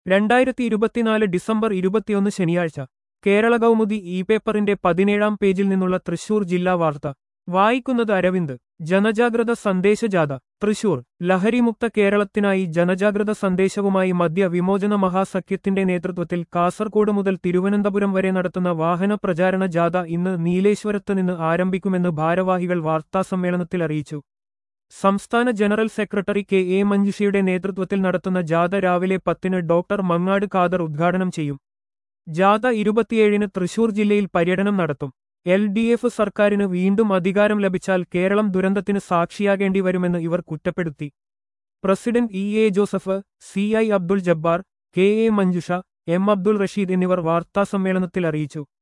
രണ്ടായിരത്തി ഇരുപത്തിനാല് ഡിസംബർ ഇരുപത്തിയൊന്ന് ശനിയാഴ്ച കേരള കൗമുദി ഇ പേപ്പറിന്റെ പതിനേഴാം പേജിൽ നിന്നുള്ള തൃശൂർ ജില്ലാ വാർത്ത വായിക്കുന്നത് അരവിന്ദ് ജനജാഗ്രത സന്ദേശജാഥ തൃശൂർ ലഹരിമുക്ത കേരളത്തിനായി ജനജാഗ്രത സന്ദേശവുമായി മദ്യ വിമോചന മഹാസഖ്യത്തിന്റെ നേതൃത്വത്തിൽ കാസർകോട് മുതൽ തിരുവനന്തപുരം വരെ നടത്തുന്ന വാഹന പ്രചാരണ ജാഥ ഇന്ന് നീലേശ്വരത്ത് നിന്ന് ആരംഭിക്കുമെന്ന് ഭാരവാഹികൾ വാർത്താസമ്മേളനത്തിൽ അറിയിച്ചു സംസ്ഥാന ജനറൽ സെക്രട്ടറി കെ എ മഞ്ജുഷയുടെ നേതൃത്വത്തിൽ നടത്തുന്ന ജാഥ രാവിലെ പത്തിന് ഡോക്ടർ മങ്ങാട് ഖാദർ ഉദ്ഘാടനം ചെയ്യും ജാഥ ഇരുപത്തിയേഴിന് തൃശൂർ ജില്ലയിൽ പര്യടനം നടത്തും എൽ ഡി എഫ് സർക്കാരിന് വീണ്ടും അധികാരം ലഭിച്ചാൽ കേരളം ദുരന്തത്തിന് സാക്ഷിയാകേണ്ടി വരുമെന്ന് ഇവർ കുറ്റപ്പെടുത്തി president E A Joseph C I Abdul Jabbar K A Manjusha M Abdul Rasheed എന്നിവർ വാർത്താസമ്മേളനത്തിൽ അറിയിച്ചു